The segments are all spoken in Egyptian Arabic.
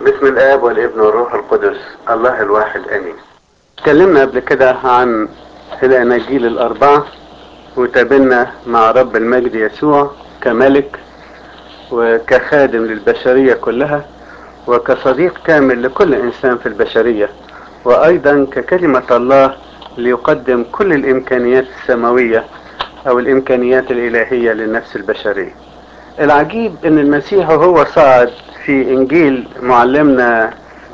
باسم الاب والابن والروح القدس الله الواحد امين اتكلمنا قبل كده عن الاناجيل الاربعه وتقابلنا مع رب المجد يسوع كملك وكخادم للبشريه كلها وكصديق كامل لكل انسان في البشريه وايضا ككلمه الله ليقدم كل الامكانيات السماويه او الامكانيات الالهيه للنفس البشريه العجيب ان المسيح وهو صعد في انجيل معلمنا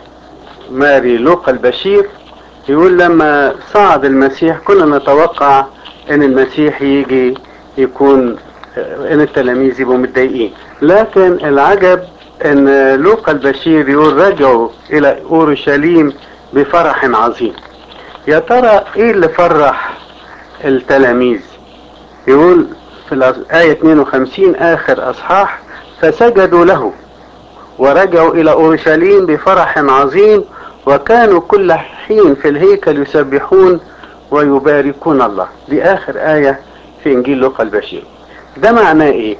ماري لوقا البشير يقول لما صعد المسيح كنا نتوقع ان المسيح يجي يكون ان التلاميذ يبقوا متضايقين لكن العجب ان لوقا البشير يقول رجعوا الى اورشليم بفرح عظيم يا ترى ايه اللي فرح التلاميذ يقول في الآية 52 آخر أصحاح فسجدوا له ورجعوا إلى أورشليم بفرح عظيم وكانوا كل حين في الهيكل يسبحون ويباركون الله دي آخر آية في إنجيل لوقا البشير ده معناه إيه؟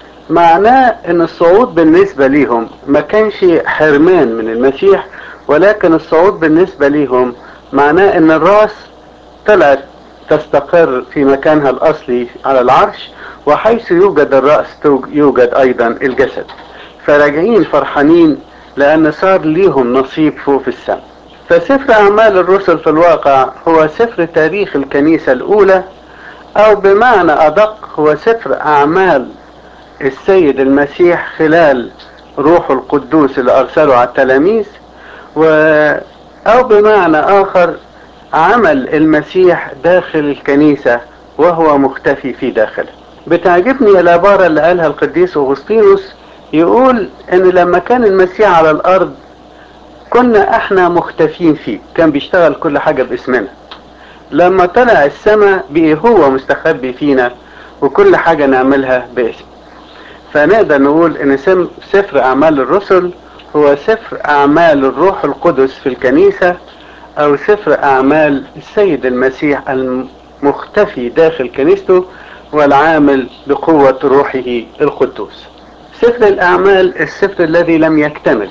معناه إن الصعود بالنسبة ليهم ما كانش حرمان من المسيح ولكن الصعود بالنسبة ليهم معناه إن الراس طلعت تستقر في مكانها الأصلي على العرش وحيث يوجد الرأس يوجد أيضا الجسد فراجعين فرحانين لأن صار ليهم نصيب فوق في السماء فسفر أعمال الرسل في الواقع هو سفر تاريخ الكنيسة الأولى أو بمعنى أدق هو سفر أعمال السيد المسيح خلال روح القدوس اللي أرسله على التلاميذ و أو بمعنى آخر عمل المسيح داخل الكنيسة وهو مختفي في داخله بتعجبني العبارة اللي قالها القديس أغسطينوس يقول ان لما كان المسيح على الارض كنا احنا مختفين فيه كان بيشتغل كل حاجة باسمنا لما طلع السماء بقي هو مستخبي فينا وكل حاجة نعملها باسم فنقدر نقول ان سفر اعمال الرسل هو سفر اعمال الروح القدس في الكنيسة او سفر اعمال السيد المسيح المختفي داخل كنيسته والعامل بقوة روحه القدوس سفر الأعمال السفر الذي لم يكتمل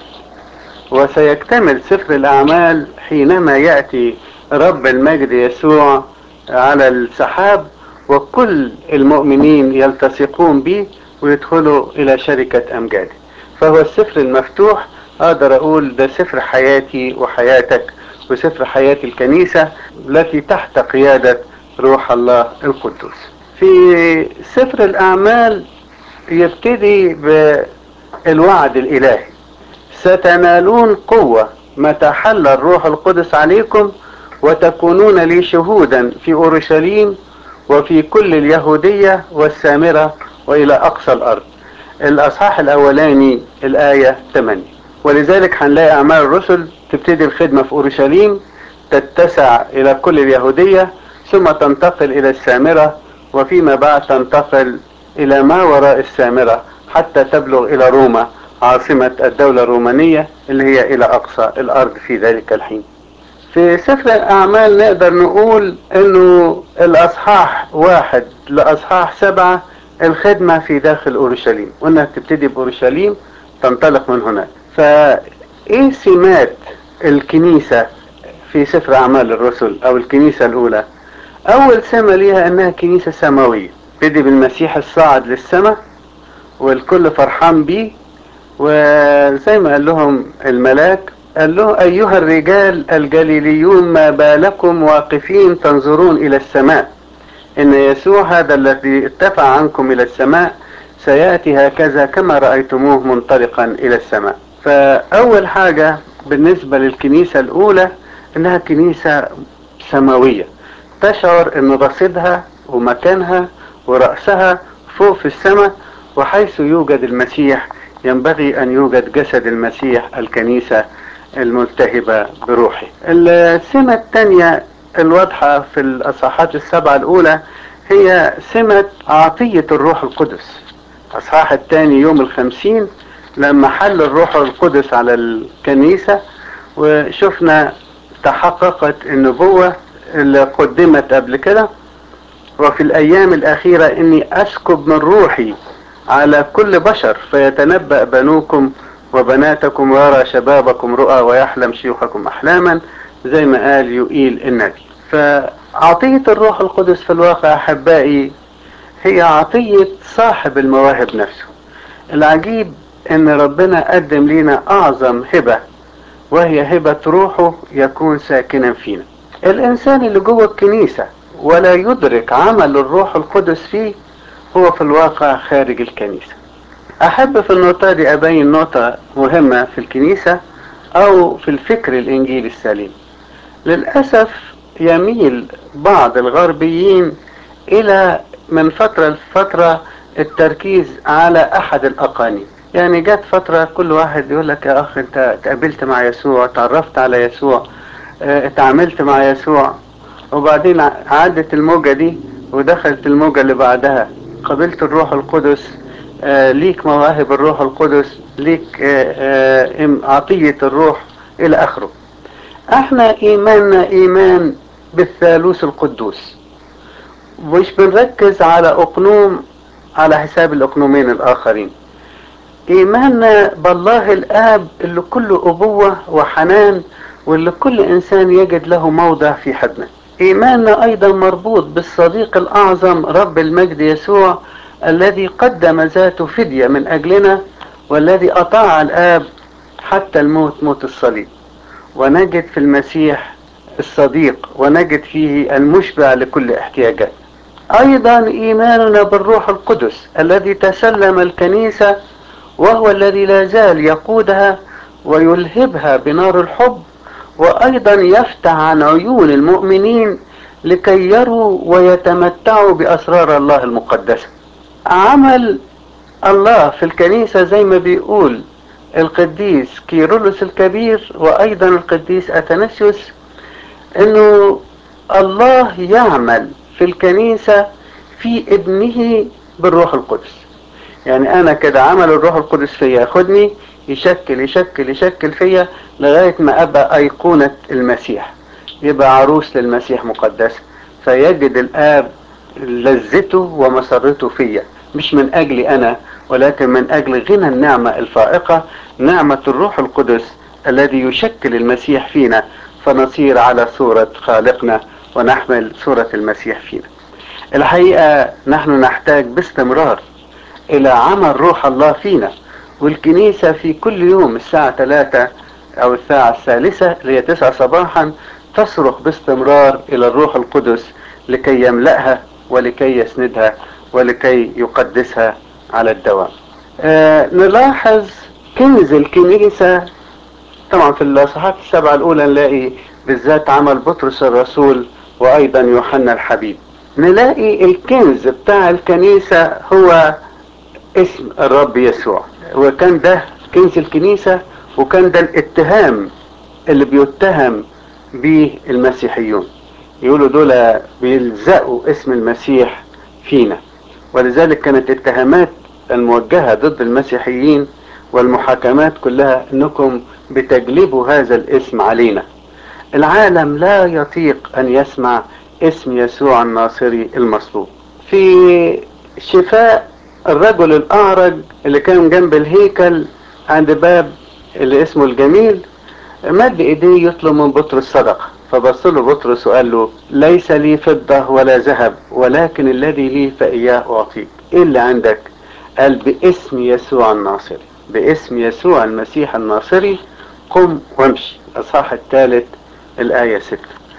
وسيكتمل سفر الأعمال حينما يأتي رب المجد يسوع على السحاب وكل المؤمنين يلتصقون به ويدخلوا إلى شركة أمجاده فهو السفر المفتوح أقدر أقول ده سفر حياتي وحياتك وسفر حياة الكنيسة التي تحت قيادة روح الله القدوس في سفر الأعمال يبتدي بالوعد الإلهي ستنالون قوة متى حل الروح القدس عليكم وتكونون لي شهودا في أورشليم وفي كل اليهودية والسامرة وإلى أقصى الأرض الأصحاح الأولاني الآية 8 ولذلك هنلاقي أعمال الرسل تبتدي الخدمة في أورشليم تتسع إلى كل اليهودية ثم تنتقل إلى السامرة وفيما بعد تنتقل إلى ما وراء السامرة حتى تبلغ إلى روما عاصمة الدولة الرومانية اللي هي إلى أقصى الأرض في ذلك الحين في سفر الأعمال نقدر نقول أنه الأصحاح واحد لأصحاح سبعة الخدمة في داخل أورشليم قلنا تبتدي بأورشليم تنطلق من هناك فإيه سمات الكنيسة في سفر أعمال الرسل أو الكنيسة الأولى أول سمة ليها أنها كنيسة سماوية بدي بالمسيح الصاعد للسماء والكل فرحان بيه وزي ما قال لهم الملاك قال له أيها الرجال الجليليون ما بالكم واقفين تنظرون إلى السماء إن يسوع هذا الذي اتفع عنكم إلى السماء سيأتي هكذا كما رأيتموه منطلقا إلى السماء فأول حاجة بالنسبة للكنيسة الأولى إنها كنيسة سماوية تشعر إن رصيدها ومكانها ورأسها فوق في السماء وحيث يوجد المسيح ينبغي أن يوجد جسد المسيح الكنيسة الملتهبة بروحه السمة الثانية الواضحة في الأصحاحات السبعة الأولى هي سمة عطية الروح القدس الأصحاح الثاني يوم الخمسين لما حل الروح القدس على الكنيسة وشفنا تحققت النبوة اللي قدمت قبل كده وفي الأيام الأخيرة إني أسكب من روحي على كل بشر فيتنبأ بنوكم وبناتكم ويرى شبابكم رؤى ويحلم شيوخكم أحلاما زي ما قال يقيل النبي فعطية الروح القدس في الواقع أحبائي هي عطية صاحب المواهب نفسه العجيب ان ربنا قدم لنا اعظم هبة وهي هبة روحه يكون ساكنا فينا الانسان اللي جوه الكنيسة ولا يدرك عمل الروح القدس فيه هو في الواقع خارج الكنيسة احب في النقطة دي ابين نقطة مهمة في الكنيسة او في الفكر الانجيلي السليم للأسف يميل بعض الغربيين الى من فترة لفترة التركيز على احد الاقانيم يعني جت فترة كل واحد يقول لك يا اخ انت تقابلت مع يسوع تعرفت على يسوع اه اتعاملت مع يسوع وبعدين عدت الموجة دي ودخلت الموجة اللي بعدها قبلت الروح القدس اه ليك مواهب الروح القدس ليك اه عطية الروح الى اخره احنا ايماننا ايمان بالثالوث القدوس مش بنركز على اقنوم على حساب الاقنومين الاخرين ايماننا بالله الاب اللي كله ابوة وحنان واللي كل انسان يجد له موضع في حضنه ايماننا ايضا مربوط بالصديق الاعظم رب المجد يسوع الذي قدم ذاته فدية من اجلنا والذي اطاع الاب حتى الموت موت الصليب ونجد في المسيح الصديق ونجد فيه المشبع لكل احتياجات ايضا ايماننا بالروح القدس الذي تسلم الكنيسة وهو الذي لا زال يقودها ويلهبها بنار الحب وايضا يفتح عن عيون المؤمنين لكي يروا ويتمتعوا باسرار الله المقدسة عمل الله في الكنيسة زي ما بيقول القديس كيرلس الكبير وايضا القديس اثناسيوس انه الله يعمل في الكنيسة في ابنه بالروح القدس يعني انا كده عمل الروح القدس فيا ياخدني يشكل يشكل يشكل فيا لغاية ما ابقى ايقونة المسيح يبقى عروس للمسيح مقدسة فيجد الاب لذته ومسرته فيا مش من اجلي انا ولكن من اجل غنى النعمة الفائقة نعمة الروح القدس الذي يشكل المسيح فينا فنصير على صورة خالقنا ونحمل صورة المسيح فينا الحقيقة نحن نحتاج باستمرار الى عمل روح الله فينا والكنيسة في كل يوم الساعة 3 او الساعة الثالثة اللي هي 9 صباحا تصرخ باستمرار الى الروح القدس لكي يملأها ولكي يسندها ولكي يقدسها على الدوام آه نلاحظ كنز الكنيسة طبعا في الاصحاحات السبعة الاولى نلاقي بالذات عمل بطرس الرسول وايضا يوحنا الحبيب نلاقي الكنز بتاع الكنيسة هو اسم الرب يسوع وكان ده كنز الكنيسة وكان ده الاتهام اللي بيتهم به المسيحيون يقولوا دول بيلزقوا اسم المسيح فينا ولذلك كانت اتهامات الموجهة ضد المسيحيين والمحاكمات كلها انكم بتجلبوا هذا الاسم علينا العالم لا يطيق ان يسمع اسم يسوع الناصري المصلوب في شفاء الرجل الاعرج اللي كان جنب الهيكل عند باب اللي اسمه الجميل مد ايديه يطلب من بطرس صدقه فبص له بطرس وقال له ليس لي فضه ولا ذهب ولكن الذي لي فاياه اعطيك ايه اللي عندك قال باسم يسوع الناصري باسم يسوع المسيح الناصري قم وامشي الاصحاح الثالث الايه 6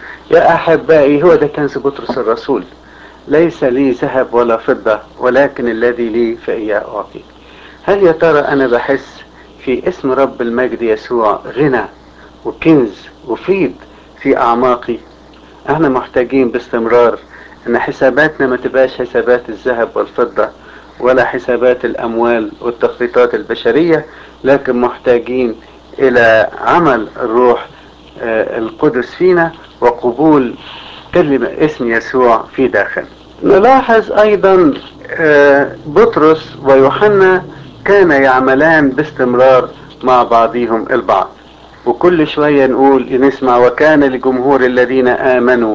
يا احبائي هو ده كنز بطرس الرسول ليس لي ذهب ولا فضة ولكن الذي لي فإياه أعطيك هل يا ترى أنا بحس في اسم رب المجد يسوع غنى وكنز وفيض في أعماقي احنا محتاجين باستمرار ان حساباتنا ما تبقاش حسابات الذهب والفضة ولا حسابات الاموال والتخطيطات البشرية لكن محتاجين الى عمل الروح آه القدس فينا وقبول كلمة اسم يسوع في داخل نلاحظ ايضا آه بطرس ويوحنا كان يعملان باستمرار مع بعضهم البعض وكل شوية نقول نسمع وكان لجمهور الذين آمنوا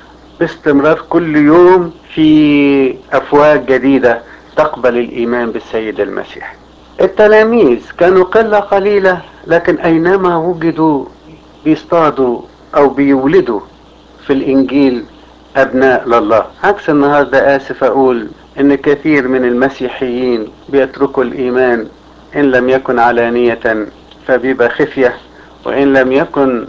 باستمرار كل يوم في أفواج جديدة تقبل الإيمان بالسيد المسيح التلاميذ كانوا قلة قليلة لكن أينما وجدوا بيصطادوا أو بيولدوا في الإنجيل أبناء لله عكس النهاردة آسف أقول إن كثير من المسيحيين بيتركوا الإيمان إن لم يكن علانية فبيبقى خفية وإن لم يكن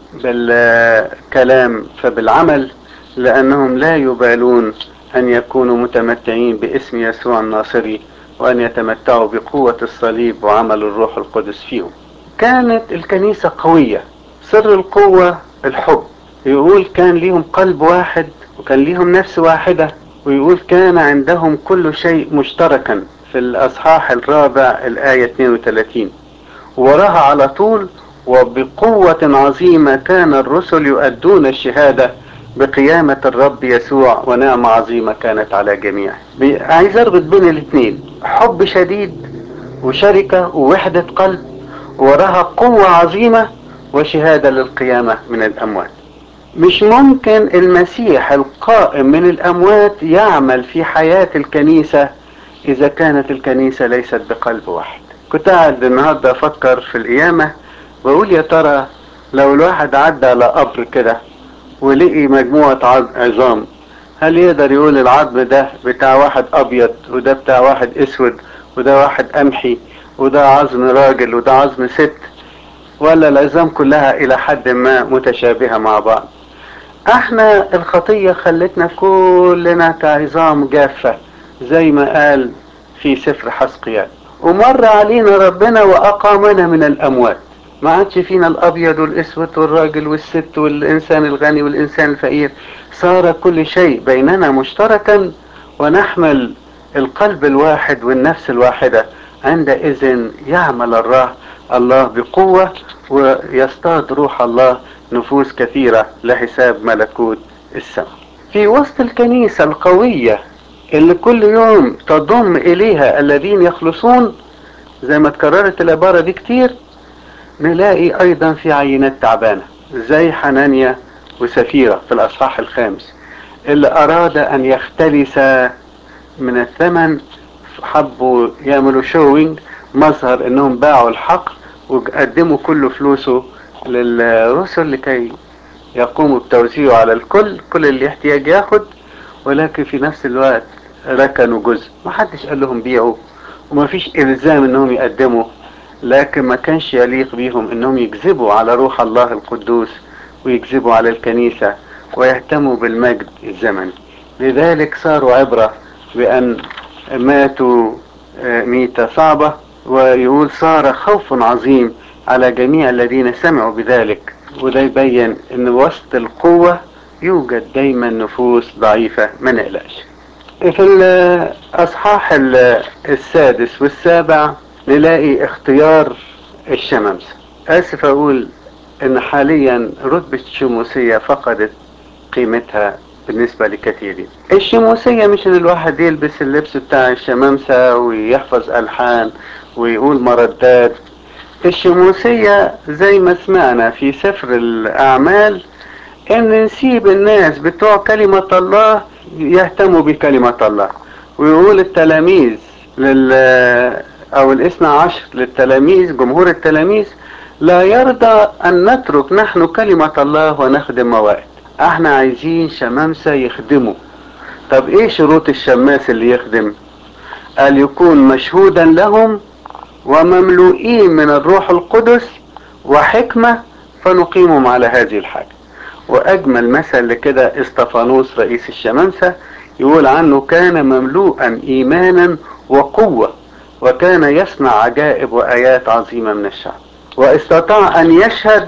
بالكلام فبالعمل لأنهم لا يبالون أن يكونوا متمتعين باسم يسوع الناصري وأن يتمتعوا بقوة الصليب وعمل الروح القدس فيهم كانت الكنيسة قوية سر القوة الحب يقول كان ليهم قلب واحد وكان ليهم نفس واحدة ويقول كان عندهم كل شيء مشتركا في الأصحاح الرابع الآية 32 وراها على طول وبقوة عظيمة كان الرسل يؤدون الشهادة بقيامة الرب يسوع ونعمة عظيمة كانت على جميع عايز اربط بين الاثنين حب شديد وشركة ووحدة قلب وراها قوة عظيمة وشهادة للقيامة من الأموات مش ممكن المسيح القائم من الأموات يعمل في حياة الكنيسة إذا كانت الكنيسة ليست بقلب واحد كنت قاعد النهاردة أفكر في القيامة وأقول يا ترى لو الواحد عدى على قبر كده ولقي مجموعة عظام هل يقدر يقول العظم ده بتاع واحد أبيض وده بتاع واحد أسود وده واحد قمحي وده عظم راجل وده عظم ست ولا العظام كلها إلى حد ما متشابهة مع بعض احنا الخطية خلتنا كلنا كعظام جافة زي ما قال في سفر حسقيال ومر علينا ربنا وأقامنا من الأموات ما عادش فينا الأبيض والأسود والراجل والست والإنسان الغني والإنسان الفقير صار كل شيء بيننا مشتركا ونحمل القلب الواحد والنفس الواحدة عندئذ يعمل الله الله بقوة ويصطاد روح الله نفوس كثيرة لحساب ملكوت السماء في وسط الكنيسة القوية اللي كل يوم تضم إليها الذين يخلصون زي ما اتكررت العبارة دي كتير نلاقي أيضا في عينات تعبانة زي حنانيا وسفيرة في الأصحاح الخامس اللي أراد أن يختلس من الثمن حبوا يعملوا شوينج مظهر انهم باعوا الحق وقدموا كل فلوسه للرسل لكي يقوموا بتوزيعه على الكل كل اللي يحتاج ياخد ولكن في نفس الوقت ركنوا جزء ما حدش قال لهم بيعوا وما فيش الزام انهم يقدموا لكن ما كانش يليق بيهم انهم يكذبوا على روح الله القدوس ويكذبوا على الكنيسة ويهتموا بالمجد الزمني لذلك صاروا عبرة بأن ماتوا ميتة صعبة ويقول صار خوف عظيم على جميع الذين سمعوا بذلك وده يبين ان وسط القوة يوجد دايما نفوس ضعيفة ما نقلقش في الاصحاح السادس والسابع نلاقي اختيار الشمامسة اسف اقول ان حاليا رتبة الشموسية فقدت قيمتها بالنسبة لكثيرين الشموسية مش ان الواحد يلبس اللبس بتاع الشمامسة ويحفظ ألحان ويقول مردات الشموسية زي ما سمعنا في سفر الأعمال ان نسيب الناس بتوع كلمة الله يهتموا بكلمة الله ويقول التلاميذ لل او الاثنى عشر للتلاميذ جمهور التلاميذ لا يرضى ان نترك نحن كلمة الله ونخدم موائد احنا عايزين شمامسة يخدموا طب ايه شروط الشماس اللي يخدم قال يكون مشهودا لهم ومملوئين من الروح القدس وحكمة فنقيمهم على هذه الحاجة واجمل مثل لكده استفانوس رئيس الشمامسة يقول عنه كان مملوءا ايمانا وقوة وكان يصنع عجائب وايات عظيمة من الشعب واستطاع ان يشهد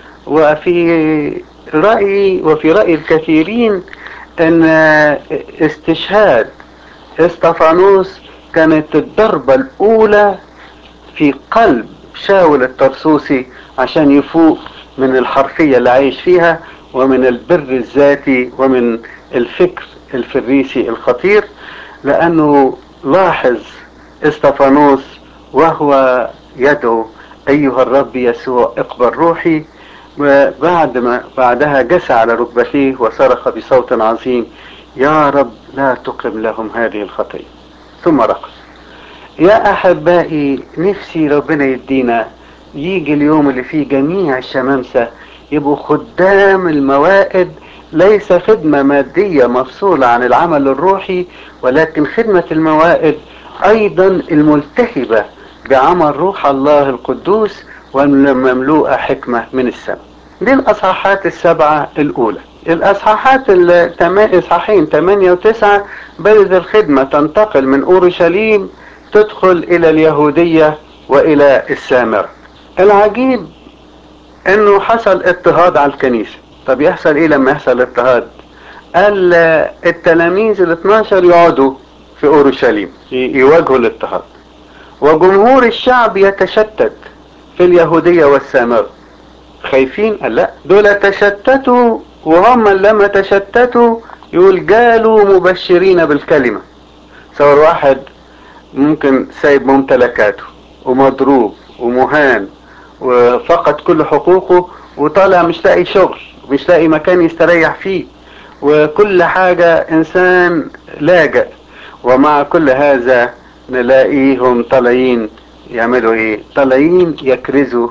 وفي رأيي وفي رأي الكثيرين ان استشهاد استفانوس كانت الضربة الاولى في قلب شاول الطرسوسي عشان يفوق من الحرفية اللي عايش فيها ومن البر الذاتي ومن الفكر الفريسي الخطير لانه لاحظ استفانوس وهو يدعو ايها الرب يسوع اقبل روحي وبعد ما بعدها جس على ركبتيه وصرخ بصوت عظيم يا رب لا تقم لهم هذه الخطية ثم رقص يا احبائي نفسي ربنا يدينا يجي اليوم اللي فيه جميع الشمامسة يبقوا خدام الموائد ليس خدمة مادية مفصولة عن العمل الروحي ولكن خدمة الموائد ايضا الملتهبة بعمل روح الله القدوس والمملوءة حكمة من السماء دي الاصحاحات السبعة الاولى الاصحاحات الاصحاحين 8 و9 بدأت الخدمة تنتقل من اورشليم تدخل الى اليهودية والى السامرة العجيب انه حصل اضطهاد على الكنيسة طب يحصل ايه لما يحصل اضطهاد قال التلاميذ ال 12 يقعدوا في اورشليم يواجهوا الاضطهاد وجمهور الشعب يتشتت في اليهودية والسامرة خايفين قال لا دول تشتتوا وهم لما تشتتوا يقول جالوا مبشرين بالكلمة صور واحد ممكن سايب ممتلكاته ومضروب ومهان وفقد كل حقوقه وطالع مش لاقي شغل مش لاقي مكان يستريح فيه وكل حاجة انسان لاجئ ومع كل هذا نلاقيهم طالعين يعملوا ايه طالعين يكرزوا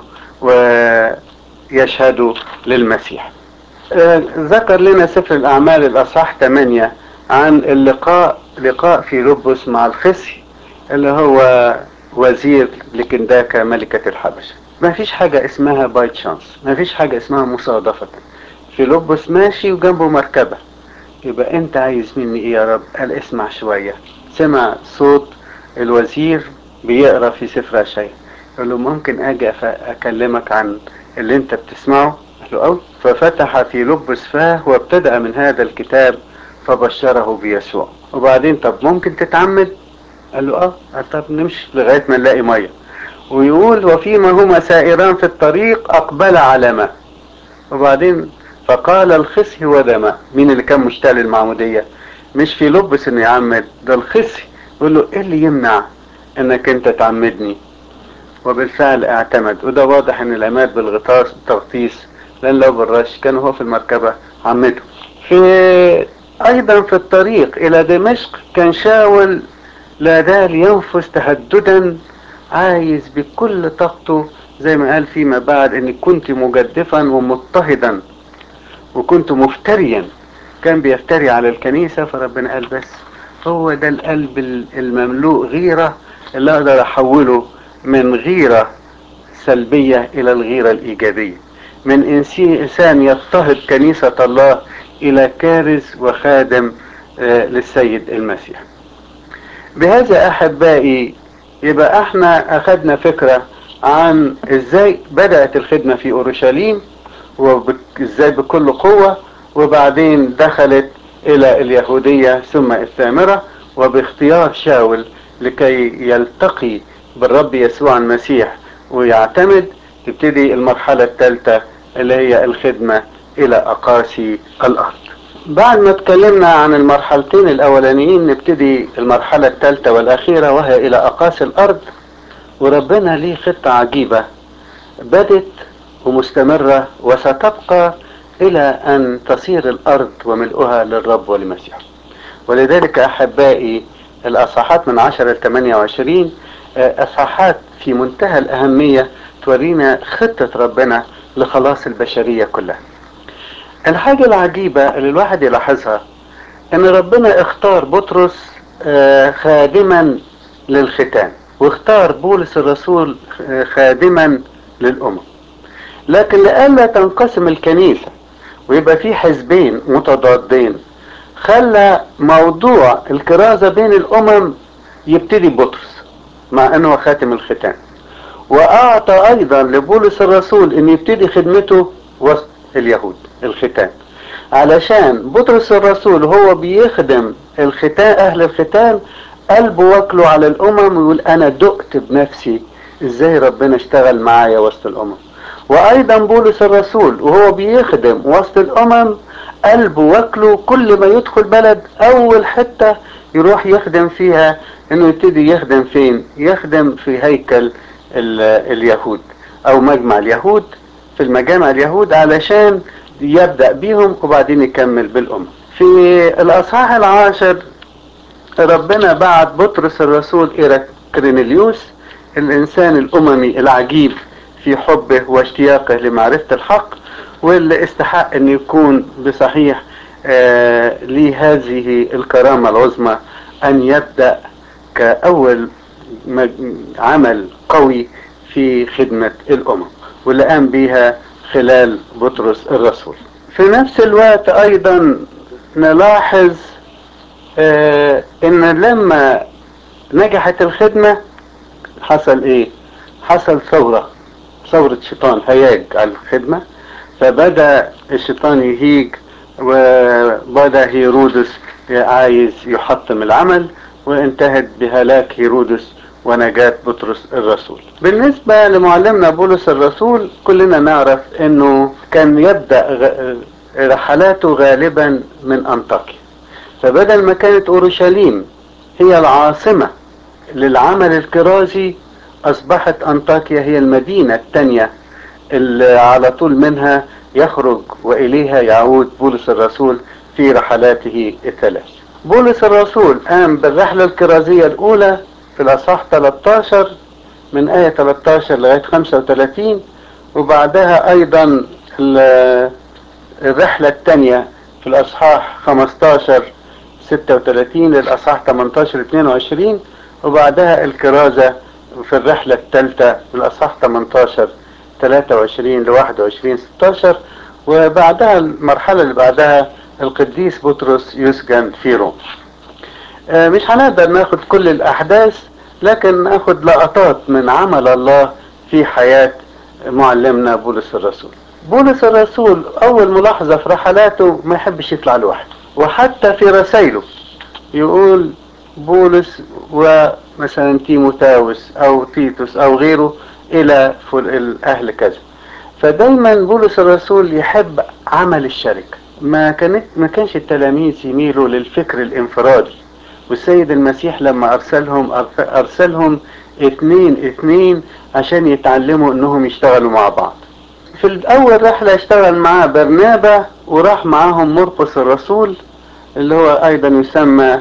ويشهدوا للمسيح آه ذكر لنا سفر الاعمال الاصحاح 8 عن اللقاء لقاء في لبس مع الخصي اللي هو وزير لكنداكا ملكة الحبشة ما فيش حاجة اسمها باي تشانس ما فيش حاجة اسمها مصادفة في لبس ماشي وجنبه مركبة يبقى انت عايز مني ايه يا رب قال اسمع شوية سمع صوت الوزير بيقرا في سفر اشعياء قال له ممكن اجي اكلمك عن اللي انت بتسمعه قال له أو ففتح في لبس فاه وابتدأ من هذا الكتاب فبشره بيسوع وبعدين طب ممكن تتعمد قال له اه طب نمشي لغاية ما نلاقي مية ويقول وفيما هما سائران في الطريق اقبل على ماء وبعدين فقال الخصي ودماء مين اللي كان مشتاق للمعمودية مش في لبس انه يعمد ده الخصي يقول له ايه اللي يمنع انك انت تعمدني وبالفعل اعتمد وده واضح ان العماد بالغطاس تغطيس لان لو بالرش كان هو في المركبة عمده في ايضا في الطريق الى دمشق كان شاول لا زال ينفس تهددا عايز بكل طاقته زي ما قال فيما بعد اني كنت مجدفا ومضطهدا وكنت مفتريا كان بيفتري على الكنيسة فربنا قال بس هو ده القلب المملوء غيرة اللي اقدر احوله من غيرة سلبية الى الغيرة الايجابية من انسان يضطهد كنيسة الله الى كارز وخادم للسيد المسيح بهذا احبائي يبقى احنا اخدنا فكرة عن ازاي بدأت الخدمة في اورشليم وازاي بكل قوة وبعدين دخلت الى اليهودية ثم السامرة وباختيار شاول لكي يلتقي بالرب يسوع المسيح ويعتمد تبتدي المرحلة الثالثة اللي هي الخدمة الى اقاصي الارض بعد ما اتكلمنا عن المرحلتين الاولانيين نبتدي المرحلة الثالثة والاخيرة وهي الى اقاصي الارض وربنا ليه خطة عجيبة بدت ومستمرة وستبقى الى ان تصير الارض وملؤها للرب ولمسيحه ولذلك احبائي الاصحاحات من 10 ل 28 اصحاحات في منتهى الاهمية تورينا خطة ربنا لخلاص البشرية كلها الحاجة العجيبة اللي الواحد يلاحظها ان ربنا اختار بطرس خادما للختان واختار بولس الرسول خادما للامم لكن لئلا تنقسم الكنيسة ويبقى في حزبين متضادين خلى موضوع الكرازة بين الامم يبتدي بطرس مع انه خاتم الختان واعطى ايضا لبولس الرسول ان يبتدي خدمته وسط اليهود الختان علشان بطرس الرسول هو بيخدم الختان اهل الختان قلبه واكله على الامم ويقول انا دقت بنفسي ازاي ربنا اشتغل معايا وسط الامم وايضا بولس الرسول وهو بيخدم وسط الامم قلبه واكله كل ما يدخل بلد اول حتة يروح يخدم فيها انه يبتدي يخدم فين يخدم في هيكل اليهود او مجمع اليهود في المجامع اليهود علشان يبدأ بيهم وبعدين يكمل بالأمة في الأصحاح العاشر ربنا بعت بطرس الرسول إلى كرينيليوس الإنسان الأممي العجيب في حبه واشتياقه لمعرفة الحق واللي استحق أن يكون بصحيح آه لهذه الكرامة العظمى أن يبدأ كأول عمل قوي في خدمة الأمم واللي قام بها خلال بطرس الرسول في نفس الوقت أيضا نلاحظ آه ان لما نجحت الخدمة حصل ايه حصل ثورة ثورة شيطان هياج على الخدمة فبدأ الشيطان يهيج وبدأ هيرودس عايز يحطم العمل وانتهت بهلاك هيرودس ونجاة بطرس الرسول بالنسبة لمعلمنا بولس الرسول كلنا نعرف انه كان يبدأ رحلاته غالبا من انطاكيا فبدل ما كانت اورشليم هي العاصمة للعمل الكرازي اصبحت انطاكيا هي المدينة الثانية اللي على طول منها يخرج واليها يعود بولس الرسول في رحلاته الثلاث بولس الرسول قام بالرحلة الكرازية الاولى في الاصحاح 13 من آية 13 لغاية 35 وبعدها ايضا الرحلة الثانية في الاصحاح 15 36 للاصحاح 18 22 وبعدها الكرازة في الرحلة الثالثة في الاصحاح 18 23 ل 21 16 وبعدها المرحلة اللي بعدها القديس بطرس يسجن في روم مش هنقدر ناخد كل الاحداث لكن ناخد لقطات من عمل الله في حياة معلمنا بولس الرسول بولس الرسول اول ملاحظة في رحلاته ما يحبش يطلع لوحده وحتى في رسائله يقول بولس ومثلا تيموتاوس او تيتوس او غيره الى الاهل كذا فدايما بولس الرسول يحب عمل الشركة ما كانت ما كانش التلاميذ يميلوا للفكر الانفرادي والسيد المسيح لما ارسلهم ارسلهم اتنين اتنين عشان يتعلموا انهم يشتغلوا مع بعض في الاول رحلة اشتغل معاه برنابا وراح معاهم مرقس الرسول اللي هو ايضا يسمى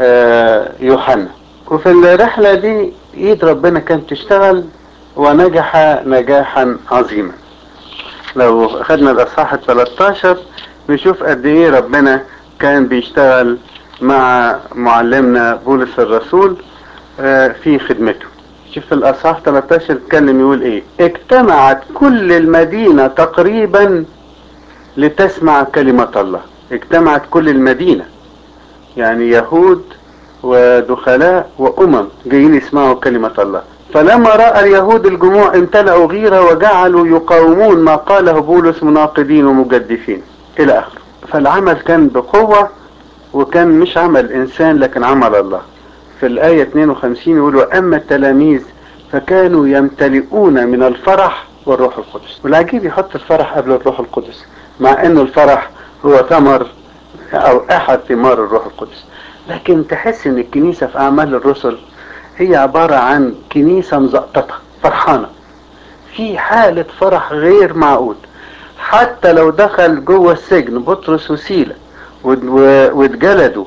يوحنا وفي الرحلة دي ايد ربنا كانت تشتغل ونجح نجاحا عظيما لو اخدنا الاصحاح 13 نشوف قد ايه ربنا كان بيشتغل مع معلمنا بولس الرسول في خدمته شوف الاصحاح 13 اتكلم يقول ايه اجتمعت كل المدينة تقريبا لتسمع كلمة الله اجتمعت كل المدينة يعني يهود ودخلاء وامم جايين يسمعوا كلمة الله فلما رأى اليهود الجموع امتلأوا غيرة وجعلوا يقاومون ما قاله بولس مناقضين ومجدفين الى اخره فالعمل كان بقوة وكان مش عمل انسان لكن عمل الله في الآية 52 يقول وأما التلاميذ فكانوا يمتلئون من الفرح والروح القدس والعجيب يحط الفرح قبل الروح القدس مع انه الفرح هو ثمر او احد ثمار الروح القدس لكن تحس ان الكنيسة في اعمال الرسل هي عبارة عن كنيسة مزقططة فرحانة في حالة فرح غير معقول حتى لو دخل جوه السجن بطرس وسيلة واتجلدوا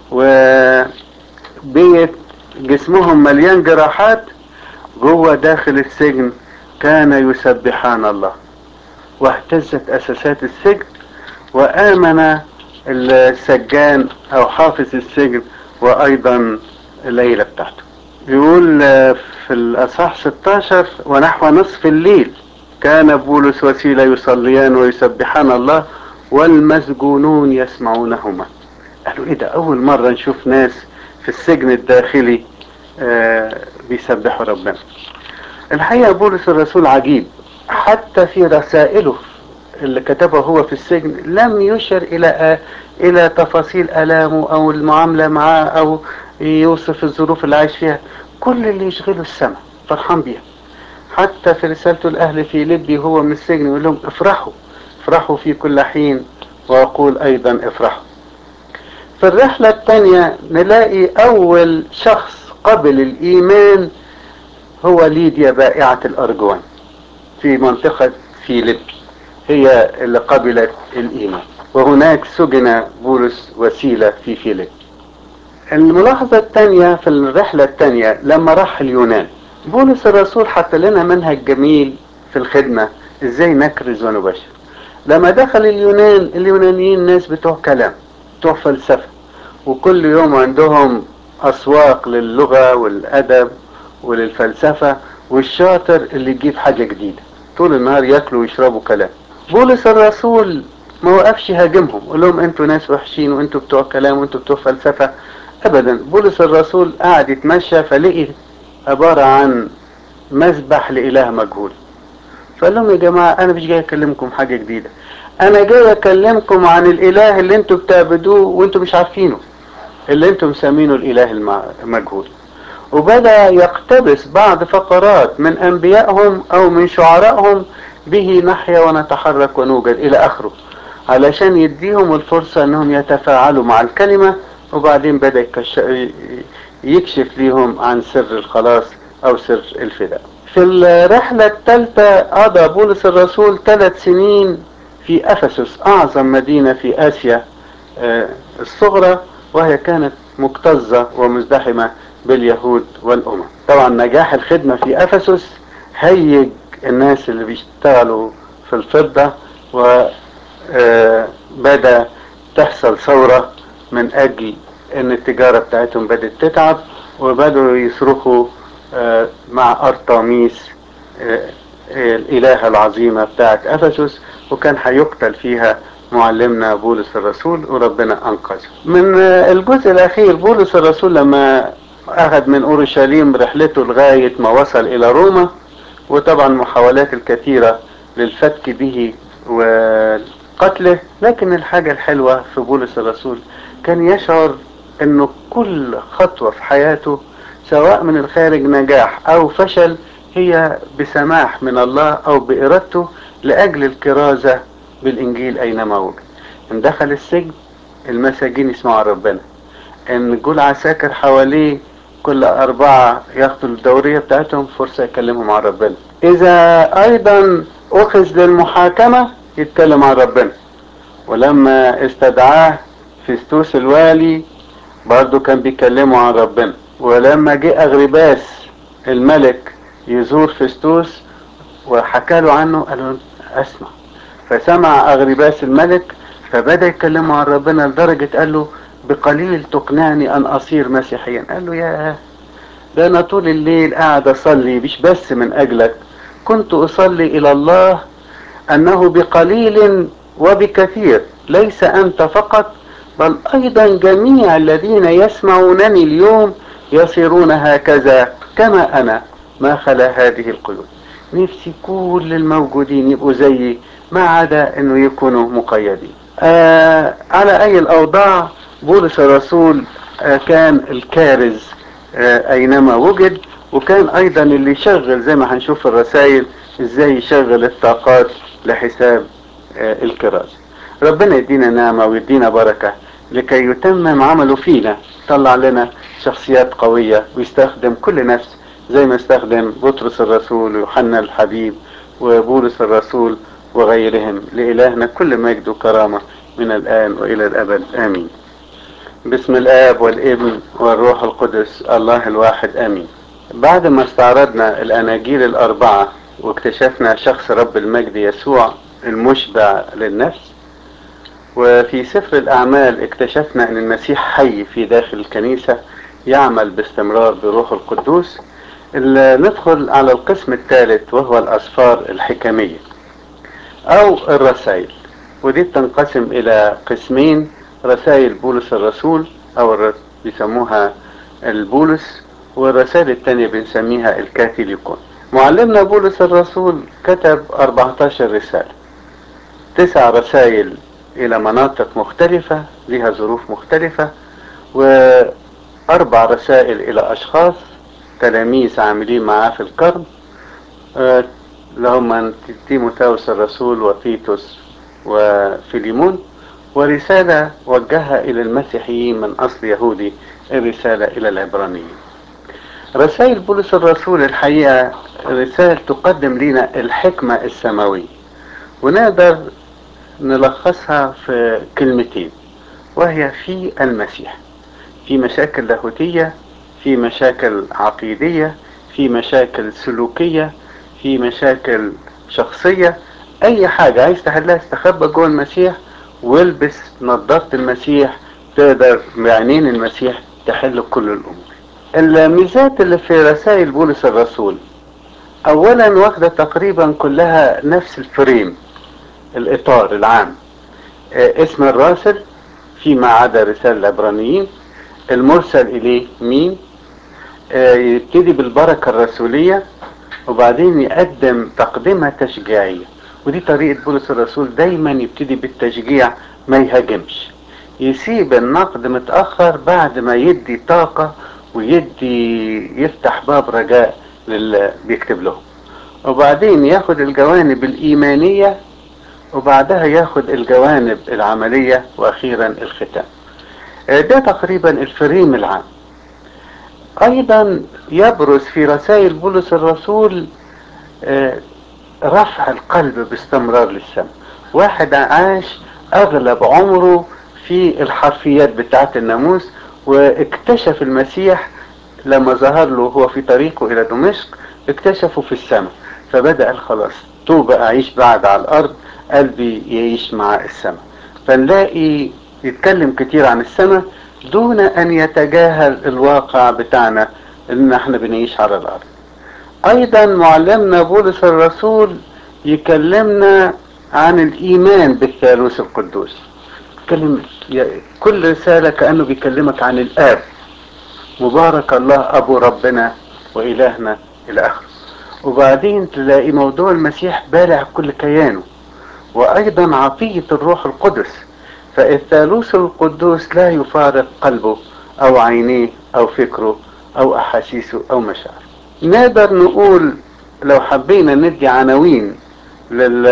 وبيت جسمهم مليان جراحات جوه داخل السجن كان يسبحان الله واهتزت اساسات السجن وامن السجان او حافظ السجن وايضا الليلة بتاعته يقول في الاصحاح 16 ونحو نصف الليل كان بولس وسيلة يصليان ويسبحان الله والمسجونون يسمعونهما قالوا ايه ده اول مرة نشوف ناس في السجن الداخلي آه بيسبحوا ربنا الحقيقة بولس الرسول عجيب حتى في رسائله اللي كتبها هو في السجن لم يشر الى آه الى تفاصيل الامه او المعاملة معاه او يوصف الظروف اللي عايش فيها كل اللي يشغله السماء فرحان بيها حتى في رسالته الاهل في ليبي هو من السجن يقول لهم افرحوا افرحوا في كل حين واقول ايضا افرحوا في الرحلة الثانية نلاقي اول شخص قبل الايمان هو ليديا بائعة الارجوان في منطقة فيليب هي اللي قبلت الايمان وهناك سجن بولس وسيلة في فيليب الملاحظة الثانية في الرحلة الثانية لما راح اليونان بولس الرسول حط لنا منهج جميل في الخدمة ازاي نكرز ونبشر لما دخل اليونان اليونانيين ناس بتوع كلام بتوع فلسفة وكل يوم عندهم أسواق للغة والأدب وللفلسفة والشاطر اللي يجيب حاجة جديدة طول النهار ياكلوا ويشربوا كلام بولس الرسول ما وقفش يهاجمهم قال لهم انتوا ناس وحشين وانتوا بتوع كلام وانتوا بتوع فلسفة ابدا بولس الرسول قاعد يتمشى فلقي عبارة عن مسبح لإله مجهول فقال لهم يا جماعة أنا مش جاي أكلمكم حاجة جديدة أنا جاي أكلمكم عن الإله اللي أنتوا بتعبدوه وأنتوا مش عارفينه اللي أنتوا مسمينه الإله المجهول وبدأ يقتبس بعض فقرات من أنبيائهم أو من شعرائهم به نحيا ونتحرك ونوجد إلى آخره علشان يديهم الفرصة أنهم يتفاعلوا مع الكلمة وبعدين بدأ يكشف ليهم عن سر الخلاص أو سر الفداء في الرحلة الثالثة قضى بولس الرسول ثلاث سنين في أفسس أعظم مدينة في آسيا الصغرى وهي كانت مكتظة ومزدحمة باليهود والأمم طبعا نجاح الخدمة في أفسس هيج الناس اللي بيشتغلوا في الفضة وبدأ تحصل ثورة من أجل أن التجارة بتاعتهم بدأت تتعب وبدأوا يصرخوا مع أرطميس الإلهة العظيمة بتاعت أفسس وكان هيقتل فيها معلمنا بولس الرسول وربنا أنقذه من الجزء الأخير بولس الرسول لما أخذ من أورشليم رحلته لغاية ما وصل إلى روما وطبعا محاولات الكثيرة للفتك به وقتله لكن الحاجة الحلوة في بولس الرسول كان يشعر أنه كل خطوة في حياته سواء من الخارج نجاح أو فشل هي بسماح من الله أو بإرادته لأجل الكرازة بالإنجيل أينما وجد إن دخل السجن المساجين يسمعوا ربنا إن جول عساكر حواليه كل أربعة ياخدوا الدورية بتاعتهم فرصة يكلمهم عن ربنا إذا أيضا أخذ للمحاكمة يتكلم عن ربنا ولما استدعاه فيستوس الوالي برضه كان بيكلمه عن ربنا ولما جه أغرباس الملك يزور فيستوس وحكى له عنه قال له اسمع فسمع أغرباس الملك فبدأ يكلمه عن ربنا لدرجة قال له بقليل تقنعني أن أصير مسيحيا قال له يا ده أنا طول الليل قاعد أصلي مش بس من أجلك كنت أصلي إلى الله أنه بقليل وبكثير ليس أنت فقط بل أيضا جميع الذين يسمعونني اليوم يصيرون هكذا كما أنا ما خلا هذه القيود نفسي كل الموجودين يبقوا زيي ما عدا أنه يكونوا مقيدين آه على أي الأوضاع بولس الرسول آه كان الكارز آه أينما وجد وكان أيضا اللي يشغل زي ما هنشوف في الرسائل إزاي يشغل الطاقات لحساب آه الكرازة ربنا يدينا نعمة ويدينا بركة لكي يتمم عمله فينا طلع لنا شخصيات قوية ويستخدم كل نفس زي ما استخدم بطرس الرسول ويوحنا الحبيب وبولس الرسول وغيرهم لإلهنا كل مجد وكرامة من الآن وإلى الأبد آمين بسم الآب والابن والروح القدس الله الواحد آمين بعد ما استعرضنا الأناجيل الأربعة واكتشفنا شخص رب المجد يسوع المشبع للنفس وفي سفر الأعمال اكتشفنا أن المسيح حي في داخل الكنيسة يعمل باستمرار بروح القدوس ندخل على القسم الثالث وهو الأسفار الحكمية أو الرسائل ودي بتنقسم إلى قسمين رسائل بولس الرسول أو بيسموها البولس والرسائل الثانية بنسميها الكاثوليكون معلمنا بولس الرسول كتب 14 رسالة تسع رسائل إلى مناطق مختلفة لها ظروف مختلفة وأربع رسائل إلى أشخاص تلاميذ عاملين معاه في الكرب أه لهم تيموثاوس الرسول وتيتوس وفيليمون ورسالة وجهها إلى المسيحيين من أصل يهودي الرسالة إلى العبرانيين رسائل بولس الرسول الحقيقة رسالة تقدم لنا الحكمة السماوية ونقدر نلخصها في كلمتين وهي في المسيح في مشاكل لاهوتية في مشاكل عقيدية في مشاكل سلوكية في مشاكل شخصية اي حاجة عايز تحلها استخبى جوه المسيح والبس نظارة المسيح تقدر بعينين المسيح تحل كل الامور الميزات اللي في رسائل بولس الرسول اولا واخدة تقريبا كلها نفس الفريم الاطار العام اه اسم الراسل فيما عدا رسالة العبرانيين المرسل اليه مين اه يبتدي بالبركة الرسولية وبعدين يقدم تقدمة تشجيعية ودي طريقة بولس الرسول دايما يبتدي بالتشجيع ما يهاجمش يسيب النقد متأخر بعد ما يدي طاقة ويدي يفتح باب رجاء للي بيكتب لهم وبعدين ياخد الجوانب الإيمانية وبعدها ياخد الجوانب العملية وأخيرا الختام ده تقريبا الفريم العام أيضا يبرز في رسائل بولس الرسول رفع القلب باستمرار للسماء واحد عاش أغلب عمره في الحرفيات بتاعة الناموس واكتشف المسيح لما ظهر له هو في طريقه إلى دمشق اكتشفه في السماء فبدأ خلاص توبة أعيش بعد على الأرض قلبي يعيش مع السماء فنلاقي يتكلم كتير عن السماء دون أن يتجاهل الواقع بتاعنا إن احنا بنعيش على الأرض أيضا معلمنا بولس الرسول يكلمنا عن الإيمان بالثالوث القدوس يتكلم كل رسالة كأنه بيكلمك عن الآب مبارك الله أبو ربنا وإلهنا إلى آخره وبعدين تلاقي موضوع المسيح بالع كل كيانه وأيضا عطية الروح القدس فالثالوث القدوس لا يفارق قلبه أو عينيه أو فكره أو أحاسيسه أو مشاعره نقدر نقول لو حبينا ندي عناوين لل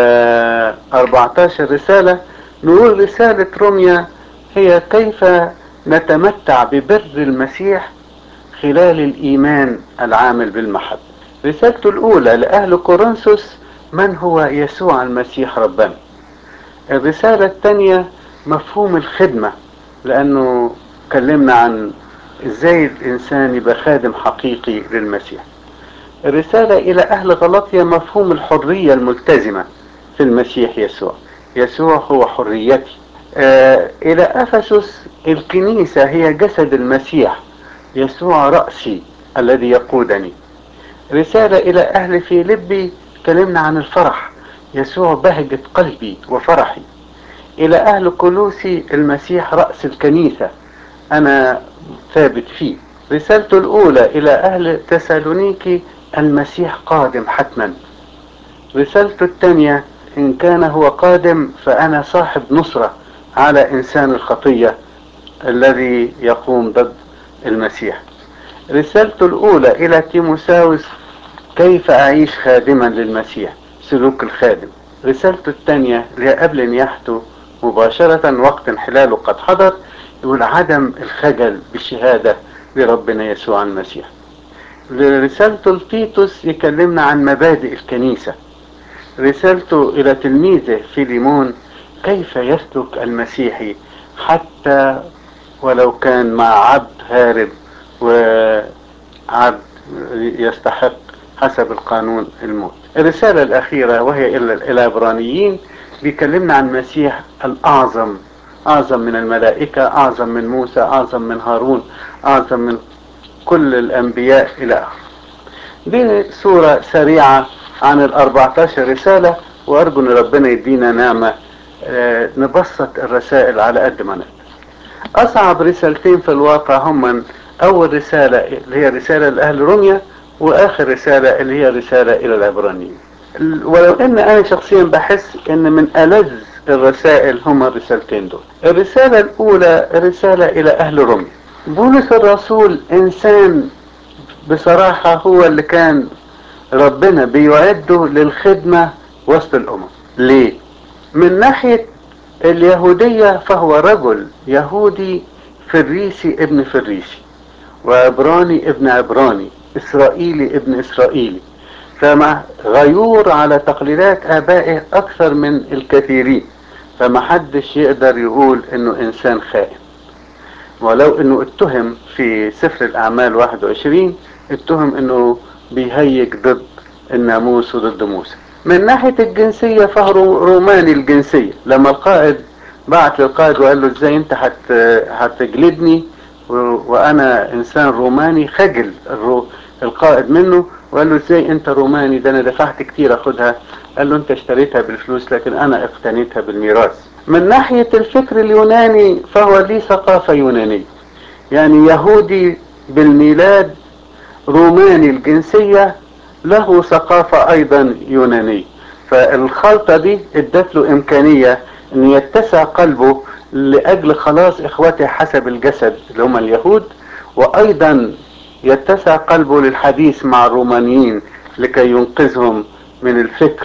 14 رسالة نقول رسالة روميا هي كيف نتمتع ببر المسيح خلال الإيمان العامل بالمحبة رسالته الأولى لأهل كورنثوس من هو يسوع المسيح ربنا الرسالة الثانية مفهوم الخدمة لأنه كلمنا عن ازاي الإنسان يبقى خادم حقيقي للمسيح الرسالة إلى أهل غلطية مفهوم الحرية الملتزمة في المسيح يسوع يسوع هو حريتي آه إلى أفسس الكنيسة هي جسد المسيح يسوع رأسي الذي يقودني رسالة إلى أهل فيلبي تكلمنا عن الفرح يسوع بهجة قلبي وفرحي إلى أهل كلوسي المسيح رأس الكنيسة أنا ثابت فيه رسالته الأولى إلى أهل تسالونيكي المسيح قادم حتما رسالته الثانية إن كان هو قادم فأنا صاحب نصرة على إنسان الخطية الذي يقوم ضد المسيح رسالته الأولى إلى تيموساوس كيف أعيش خادما للمسيح سلوك الخادم رسالته الثانية اللي قبل نياحته مباشرة وقت انحلاله قد حضر يقول عدم الخجل بالشهادة لربنا يسوع المسيح رسالته لتيتوس يكلمنا عن مبادئ الكنيسة رسالته إلى تلميذه فيليمون كيف يسلك المسيحي حتى ولو كان مع عبد هارب وعبد يستحق حسب القانون الموت الرسالة الأخيرة وهي إلى العبرانيين بيكلمنا عن المسيح الأعظم أعظم من الملائكة أعظم من موسى أعظم من هارون أعظم من كل الأنبياء إلى آخره دي صورة سريعة عن ال 14 رسالة وأرجو أن ربنا يدينا نعمة آه نبسط الرسائل على قد ما نقدر أصعب رسالتين في الواقع هم أول رسالة اللي هي رسالة لأهل روميا وآخر رسالة اللي هي رسالة إلى العبرانيين ولو أن أنا شخصيا بحس أن من ألذ الرسائل هما الرسالتين دول الرسالة الأولى رسالة إلى أهل روميا بولس الرسول إنسان بصراحة هو اللي كان ربنا بيعده للخدمة وسط الأمم ليه؟ من ناحية اليهودية فهو رجل يهودي فريسي ابن فريسي وعبراني ابن عبراني إسرائيلي ابن إسرائيلي فما غيور على تقليدات آبائه أكثر من الكثيرين فما حدش يقدر يقول إنه إنسان خائن ولو انه اتهم في سفر الاعمال 21 اتهم انه بيهيج ضد الناموس وضد موسى من ناحية الجنسية فهو روماني الجنسية لما القائد بعت للقائد وقال له ازاي انت هت هتجلدني وانا انسان روماني خجل الرو القائد منه وقال له ازاي انت روماني ده انا دفعت كتير اخدها قال له انت اشتريتها بالفلوس لكن انا اقتنيتها بالميراث من ناحية الفكر اليوناني فهو ليه ثقافة يونانية يعني يهودي بالميلاد روماني الجنسية له ثقافة ايضا يونانية فالخلطة دي ادت له امكانية ان يتسع قلبه لاجل خلاص اخوته حسب الجسد اللي هم اليهود وايضا يتسع قلبه للحديث مع الرومانيين لكي ينقذهم من الفكر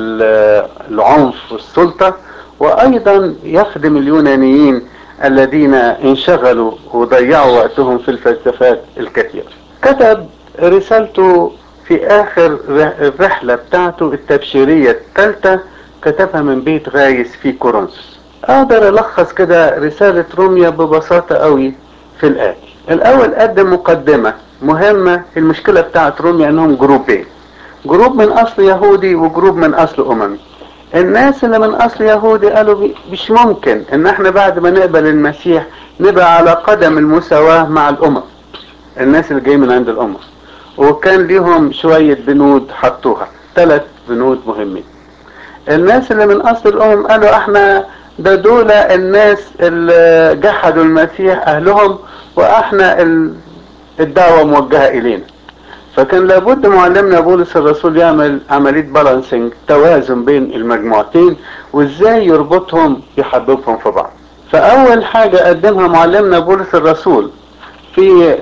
العنف والسلطة وايضا يخدم اليونانيين الذين انشغلوا وضيعوا وقتهم في الفلسفات الكثيرة كتب رسالته في اخر الرحلة بتاعته التبشيرية الثالثة كتبها من بيت غايس في كورنثوس اقدر الخص كده رسالة روميا ببساطة قوي في الآتي الاول قدم مقدمة مهمة المشكلة بتاعت روميا انهم جروبين جروب من اصل يهودي وجروب من اصل اممي الناس اللي من اصل يهودي قالوا مش ممكن ان احنا بعد ما نقبل المسيح نبقى على قدم المساواة مع الامم الناس اللي جايين من عند الامم وكان ليهم شوية بنود حطوها ثلاث بنود مهمين الناس اللي من اصل الامم قالوا احنا ده دول الناس اللي جحدوا المسيح اهلهم واحنا الدعوة موجهة الينا فكان لابد معلمنا بولس الرسول يعمل عملية بالانسنج توازن بين المجموعتين وازاي يربطهم يحببهم في بعض فاول حاجة قدمها معلمنا بولس الرسول في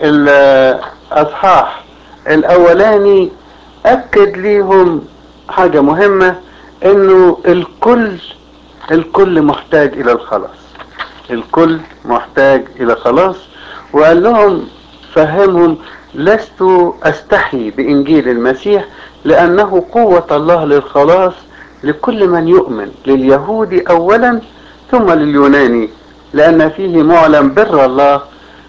الاصحاح الاولاني اكد ليهم حاجة مهمة انه الكل الكل محتاج الى الخلاص الكل محتاج الى خلاص وقال لهم فهمهم لست استحي بانجيل المسيح لانه قوة الله للخلاص لكل من يؤمن لليهودي اولا ثم لليوناني لان فيه معلم بر الله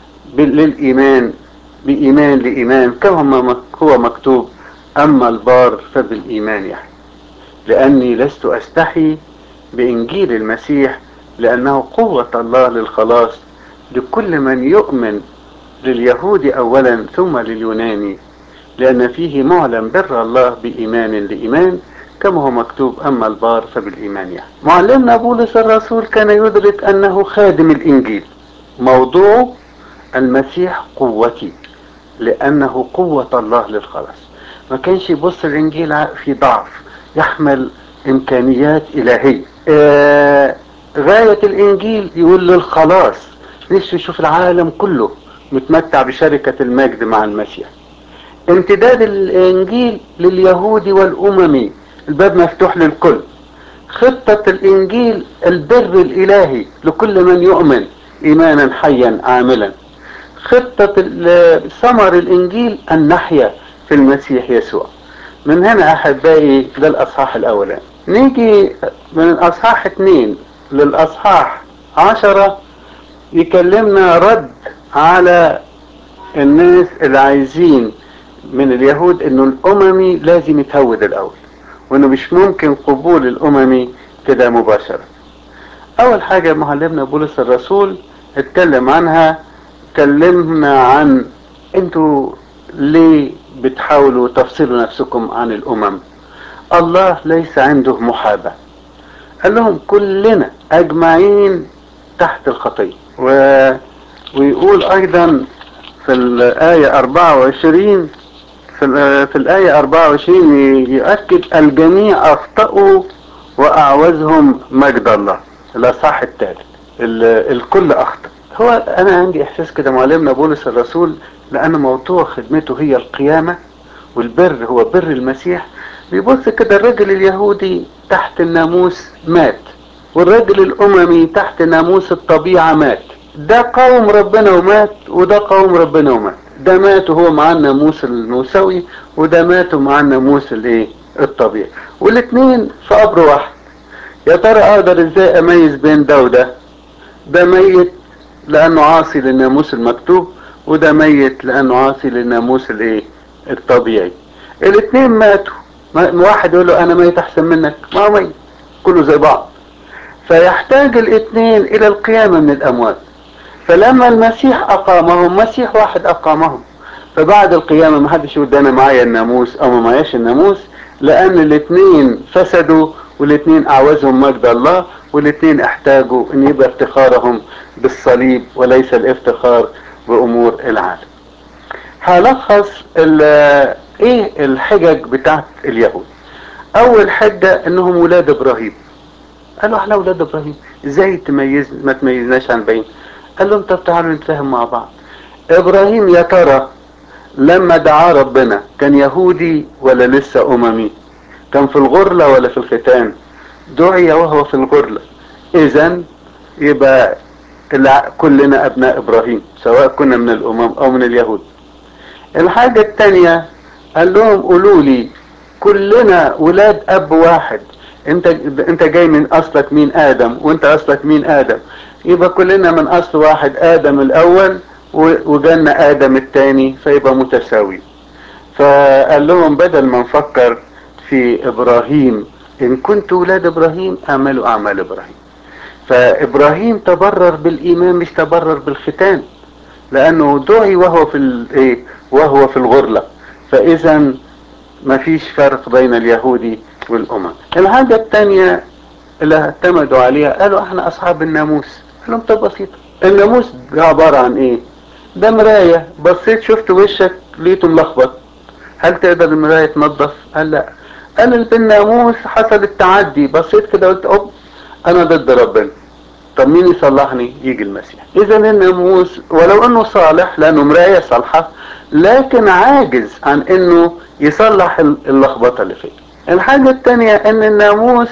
للايمان بايمان لايمان كما هو مكتوب اما البار فبالايمان يحيى لاني لست استحي بانجيل المسيح لانه قوة الله للخلاص لكل من يؤمن لليهود اولا ثم لليوناني لان فيه معلم بر الله بايمان لايمان كما هو مكتوب اما البار فبالايمان يعني معلمنا بولس الرسول كان يدرك انه خادم الانجيل موضوع المسيح قوتي لانه قوة الله للخلاص ما كانش يبص الانجيل في ضعف يحمل امكانيات الهية آه غاية الانجيل يقول للخلاص نفسه يشوف العالم كله متمتع بشركة المجد مع المسيح امتداد الانجيل لليهودي والاممي الباب مفتوح للكل خطة الانجيل البر الالهي لكل من يؤمن ايمانا حيا عاملا خطة ثمر الانجيل ان نحيا في المسيح يسوع من هنا احبائي ده الاصحاح الاولاني نيجي من الاصحاح اتنين للاصحاح عشرة يكلمنا رد على الناس اللي عايزين من اليهود انه الاممي لازم يتهود الاول وانه مش ممكن قبول الاممي كده مباشرة اول حاجة معلمنا بولس الرسول اتكلم عنها اتكلمنا عن انتوا ليه بتحاولوا تفصلوا نفسكم عن الامم الله ليس عنده محابة قال لهم كلنا اجمعين تحت الخطية و... ويقول ايضا في الآية 24 في, في الآية 24 يؤكد الجميع اخطأوا واعوزهم مجد الله الاصحاح الثالث الكل اخطأ هو انا عندي احساس كده معلمنا بولس الرسول لان موضوع خدمته هي القيامة والبر هو بر المسيح بيبص كده الرجل اليهودي تحت الناموس مات والرجل الاممي تحت ناموس الطبيعة مات ده قوم ربنا ومات وده قوم ربنا ومات ده مات وهو مع الناموس الموسوي وده مات ومع الناموس الايه الطبيعي والاثنين في قبر واحد يا ترى اقدر ازاي اميز بين ده وده ده ميت لانه عاصي للناموس المكتوب وده ميت لانه عاصي للناموس الايه الطبيعي الاثنين ماتوا واحد يقول له انا ميت احسن منك ما هو ميت كله زي بعض فيحتاج الاثنين الى القيامة من الاموات فلما المسيح اقامهم مسيح واحد اقامهم فبعد القيامة ما حدش يقول ده انا معايا الناموس او ما معاياش الناموس لان الاثنين فسدوا والاثنين اعوزهم مجد الله والاثنين احتاجوا ان يبقى افتخارهم بالصليب وليس الافتخار بامور العالم هلخص ايه الحجج بتاعت اليهود اول حجة انهم ولاد ابراهيم قالوا احنا ولاد ابراهيم ازاي تميز ما تميزناش عن باقيين قال لهم طب تعالوا نتفاهم مع بعض ابراهيم يا ترى لما دعا ربنا كان يهودي ولا لسه اممي كان في الغرلة ولا في الختان دعي وهو في الغرلة اذا يبقى كلنا ابناء ابراهيم سواء كنا من الامم او من اليهود الحاجة التانية قال لهم قولوا لي كلنا ولاد اب واحد انت انت جاي من اصلك مين ادم وانت اصلك مين ادم يبقى كلنا من اصل واحد ادم الاول وجانا ادم الثاني فيبقى متساوي فقال لهم بدل ما نفكر في ابراهيم ان كنت ولاد ابراهيم اعملوا اعمال ابراهيم فابراهيم تبرر بالايمان مش تبرر بالختان لانه دعي وهو في الايه وهو في الغرله فاذا ما فيش فرق بين اليهودي والامم الحاجه الثانيه اللي اعتمدوا عليها قالوا احنا اصحاب الناموس قال لهم طب بسيطه الناموس ده عباره عن ايه ده مرايه بصيت شفت وشك لقيته ملخبط هل تقدر المرايه تنظف قال لا قال بالناموس حصل التعدي بصيت كده قلت اوب انا ضد ربنا طب مين يصلحني يجي المسيح اذا الناموس ولو انه صالح لانه مرايه صالحه لكن عاجز عن انه يصلح اللخبطه اللي فيه الحاجه الثانيه ان الناموس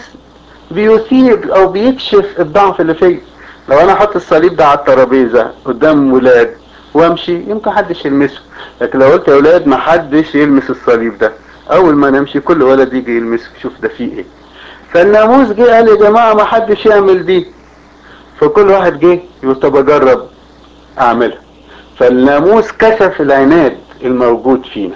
بيثيب او بيكشف الضعف اللي فيه لو انا احط الصليب ده على الترابيزه قدام ولاد وامشي يمكن حدش يلمسه لكن لو قلت يا ولاد ما حدش يلمس الصليب ده اول ما نمشي كل ولد يجي يلمسه يشوف ده فيه ايه فالناموس جه قال يا جماعه ما حدش يعمل دي فكل واحد جه يقول طب اجرب اعملها فالناموس كشف العناد الموجود فينا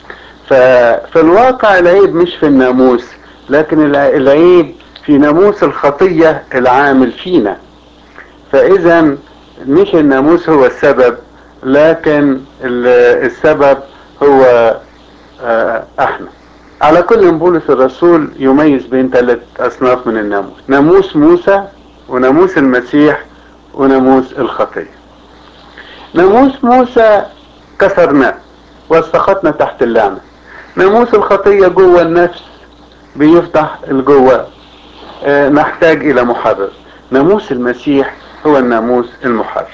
ففي الواقع العيب مش في الناموس لكن العيب في ناموس الخطية العامل فينا فاذا مش الناموس هو السبب لكن السبب هو احنا على كل بولس الرسول يميز بين ثلاث اصناف من الناموس ناموس موسى وناموس المسيح وناموس الخطية ناموس موسى كسرناه وسقطنا تحت اللعنة ناموس الخطية جوه النفس بيفتح الجوه اه نحتاج الى محرر ناموس المسيح هو الناموس المحرر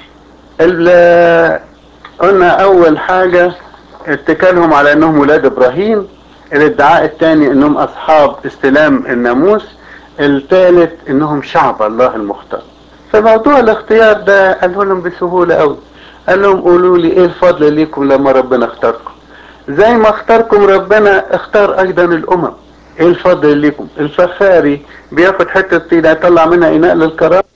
قلنا اول حاجة اتكالهم على انهم ولاد ابراهيم الادعاء الثاني انهم اصحاب استلام الناموس الثالث انهم شعب الله المختار فموضوع الاختيار ده قاله لهم بسهولة قوي قال لهم قولوا لي ايه الفضل ليكم لما ربنا اختاركم زي ما اختاركم ربنا اختار ايضا الامم ايه الفضل ليكم الفخاري بياخد حتة طينة يطلع منها اناء للكرام